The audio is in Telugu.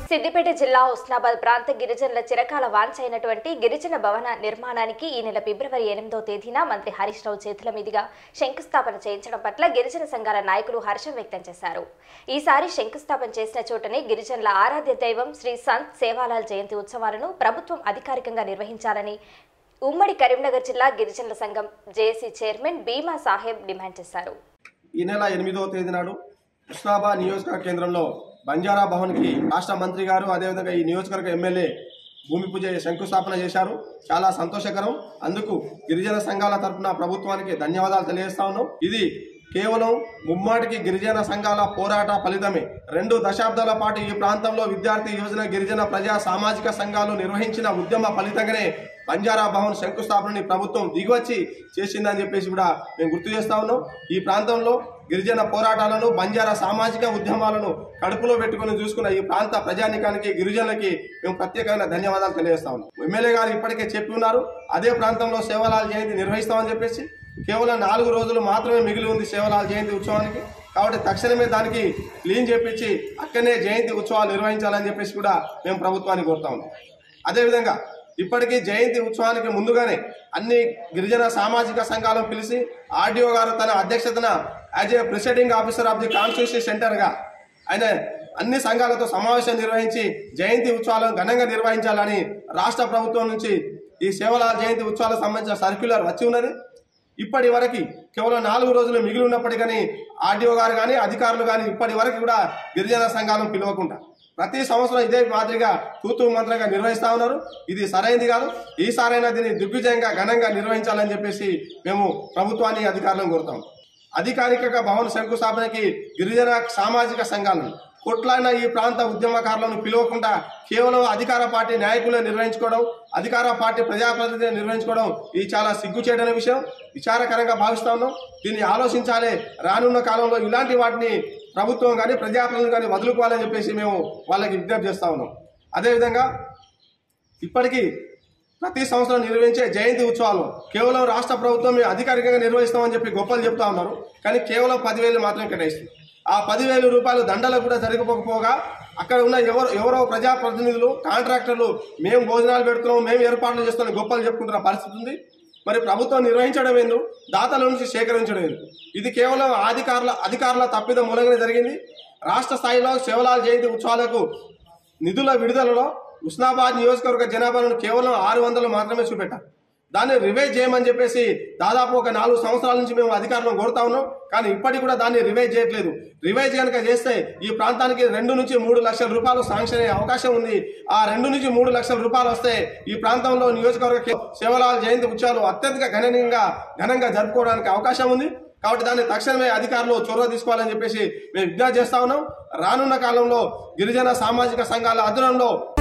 సిద్దిపేట జిల్లా హుస్నాబాద్ ప్రాంత గిరిజనుల చిరకాల వాంఛ అయినటువంటి గిరిజన భవన నిర్మాణానికి ఈ నెల ఫిబ్రవరి ఎనిమిదో తేదీన మంత్రి హరీష్ రావు చేతుల మీదుగా శంకుస్థాపన చేయించడం పట్ల గిరిజన సంఘాల నాయకులు హర్షం వ్యక్తం చేశారు ఈసారి శంకుస్థాపన చేసిన చోటనే గిరిజనుల ఆరాధ్య దైవం శ్రీ సంత్ సేవాలాల్ జయంతి ఉత్సవాలను ప్రభుత్వం అధికారికంగా నిర్వహించాలని ఉమ్మడి కరీంనగర్ జిల్లా గిరిజనుల సంఘం జేఏసీ చైర్మన్ భీమా సాహెబ్ డిమాండ్ చేశారు ఈ నెల ఎనిమిదవ తేదీ నాడు కృష్ణాబాద్ నియోజకవర్గ కేంద్రంలో బంజారా భవన్కి రాష్ట్ర మంత్రి గారు అదేవిధంగా ఈ నియోజకవర్గ ఎమ్మెల్యే భూమి పూజ శంకుస్థాపన చేశారు చాలా సంతోషకరం అందుకు గిరిజన సంఘాల తరపున ప్రభుత్వానికి ధన్యవాదాలు తెలియజేస్తా ఉన్నాం ఇది కేవలం ముమ్మాటికి గిరిజన సంఘాల పోరాట ఫలితమే రెండు దశాబ్దాల పాటు ఈ ప్రాంతంలో విద్యార్థి యువజన గిరిజన ప్రజా సామాజిక సంఘాలు నిర్వహించిన ఉద్యమ ఫలితంగానే బంజారా భవన్ శంకుస్థాపనని ప్రభుత్వం దిగివచ్చి చేసిందని చెప్పేసి కూడా మేము గుర్తు చేస్తా ఉన్నాం ఈ ప్రాంతంలో గిరిజన పోరాటాలను బంజారా సామాజిక ఉద్యమాలను కడుపులో పెట్టుకుని చూసుకున్న ఈ ప్రాంత ప్రజానికానికి గిరిజనులకి మేము ప్రత్యేకమైన ధన్యవాదాలు తెలియజేస్తా ఉన్నాం ఎమ్మెల్యే గారు ఇప్పటికే చెప్పి ఉన్నారు అదే ప్రాంతంలో సేవలాల్ జయంతి నిర్వహిస్తామని చెప్పేసి కేవలం నాలుగు రోజులు మాత్రమే మిగిలి ఉంది సేవలాల్ జయంతి ఉత్సవానికి కాబట్టి తక్షణమే దానికి క్లీన్ చేపించి అక్కడనే జయంతి ఉత్సవాలు నిర్వహించాలని చెప్పేసి కూడా మేము ప్రభుత్వాన్ని కోరుతా ఉన్నాం అదేవిధంగా ఇప్పటికీ జయంతి ఉత్సవానికి ముందుగానే అన్ని గిరిజన సామాజిక సంఘాలను పిలిచి ఆర్డీఓ గారు తన అధ్యక్షతన as a presiding officer of the constitution సెంటర్గా ఆయన అన్ని సంఘాలతో సమావేశం నిర్వహించి జయంతి ఉత్సవాలను ఘనంగా నిర్వహించాలని రాష్ట్ర ప్రభుత్వం నుంచి ఈ సేవలాల్ జయంతి ఉత్సవాలకు సంబంధించిన సర్క్యులర్ వచ్చి ఉన్నది ఇప్పటి వరకు కేవలం నాలుగు రోజులు మిగిలి ఉన్నప్పటికీ ఆర్డీఓ గారు కానీ అధికారులు కానీ ఇప్పటి వరకు కూడా గిరిజన సంఘాలను పిలవకుండా ప్రతి సంవత్సరం ఇదే మాదిరిగా తూతూ మంత్రంగా నిర్వహిస్తా ఉన్నారు ఇది సరైనది కాదు ఈసారైనా దీన్ని దిగ్విజయంగా ఘనంగా నిర్వహించాలని చెప్పేసి మేము ప్రభుత్వాన్ని అధికారులను కోరుతాం అధికారికంగా భవన శంకుస్థాపనకి గిరిజన సామాజిక సంఘాలను కొట్లాడిన ఈ ప్రాంత ఉద్యమకారులను పిలవకుండా కేవలం అధికార పార్టీ నాయకులే నిర్వహించుకోవడం అధికార పార్టీ ప్రజాప్రతినిధులు నిర్వహించుకోవడం ఇది చాలా సిగ్గుచేటైన విషయం విచారకరంగా భావిస్తా ఉన్నాం దీన్ని ఆలోచించాలి రానున్న కాలంలో ఇలాంటి వాటిని ప్రభుత్వం కానీ ప్రజాప్రతినిధులు కానీ వదులుకోవాలని చెప్పేసి మేము వాళ్ళకి విజ్ఞప్తి చేస్తా ఉన్నాం అదేవిధంగా ఇప్పటికీ ప్రతి సంవత్సరం నిర్వహించే జయంతి ఉత్సవాలు కేవలం రాష్ట్ర ప్రభుత్వం మేము అధికారికంగా నిర్వహిస్తామని చెప్పి గొప్పలు చెప్తా ఉన్నారు కానీ కేవలం పదివేలు మాత్రమే కేటాయిస్తుంది ఆ పదివేల రూపాయలు దండలకు కూడా సరిపోకపోగా అక్కడ ఉన్న ఎవరు ఎవరో ప్రజాప్రతినిధులు కాంట్రాక్టర్లు మేము భోజనాలు పెడుతున్నాం మేము ఏర్పాట్లు చేస్తున్నాం గొప్పలు చెప్పుకుంటున్న పరిస్థితి ఉంది మరి ప్రభుత్వం నిర్వహించడం ఏందు దాతల నుంచి సేకరించడం ఏందు ఇది కేవలం అధికారుల అధికారుల తప్పిదం మూలంగానే జరిగింది రాష్ట్ర స్థాయిలో శివలాల్ జయంతి ఉత్సవాలకు నిధుల విడుదలలో ఉస్నాబాద్ నియోజకవర్గ జనాభాను కేవలం ఆరు వందలు మాత్రమే చూపెట్టారు దాన్ని రివైజ్ చేయమని చెప్పేసి దాదాపు ఒక నాలుగు సంవత్సరాల నుంచి మేము అధికారులను కోరుతా ఉన్నాం కానీ ఇప్పటికి కూడా దాన్ని రివైజ్ చేయట్లేదు రివైజ్ కనుక చేస్తే ఈ ప్రాంతానికి రెండు నుంచి మూడు లక్షల రూపాయలు శాంక్షన్ అయ్యే అవకాశం ఉంది ఆ రెండు నుంచి మూడు లక్షల రూపాయలు వస్తే ఈ ప్రాంతంలో నియోజకవర్గ కే- శివలాల్ జయంతి ఉత్సవాలు అత్యధిక గణనీయంగా ఘనంగా జరుపుకోవడానికి అవకాశం ఉంది కాబట్టి దాన్ని తక్షణమే అధికారులు చొరవ తీసుకోవాలని చెప్పేసి మేము విజ్ఞప్తి చేస్తా ఉన్నాం రానున్న కాలంలో గిరిజన సామాజిక సంఘాల ఆధ్వర్యంలో